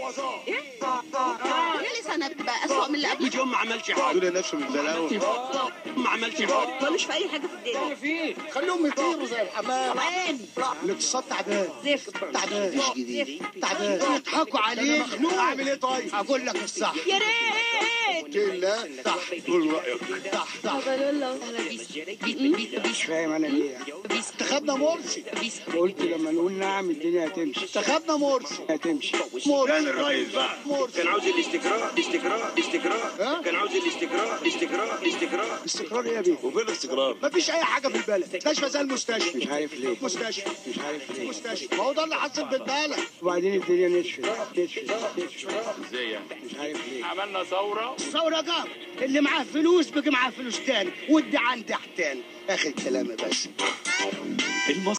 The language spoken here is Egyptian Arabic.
كل سنه بتبقى اسوء من اللي قبل اليوم ما عملش حاجه دول نفسه من بلاوي ما عملش حاجه ملوش في اي حاجه في الدنيا خليهم يطيروا زي الحمام عين الاقتصاد تعبان زفت تعبان مش جديد تعبان يضحكوا عليك اعمل ايه طيب اقول لك الصح يا ريت لا صح قول رايك صح صح مش فاهم انا ليه انتخبنا مرسي قلت لما نقول نعم الدنيا هتمشي انتخبنا مرسي هتمشي مرسي الرئيس بقى مرسي كان عاوز الاستقرار الاستقرار الاستقرار ها؟ كان عاوز الاستقرار الاستقرار الاستقرار استقرار ايه يا بيه وفين الاستقرار مفيش اي حاجه في البلد مستشفى زي المستشفى مش عارف ليه مستشفى مش عارف ليه مستشفى ما هو ده اللي حصل في البلد وبعدين الدنيا نشفت نشفت نشفت ازاي يعني مش عارف ليه عملنا ثوره ثورة جاب اللي معاه فلوس بقى معاه فلوس تاني والدي عندي تاني اخر كلامي بس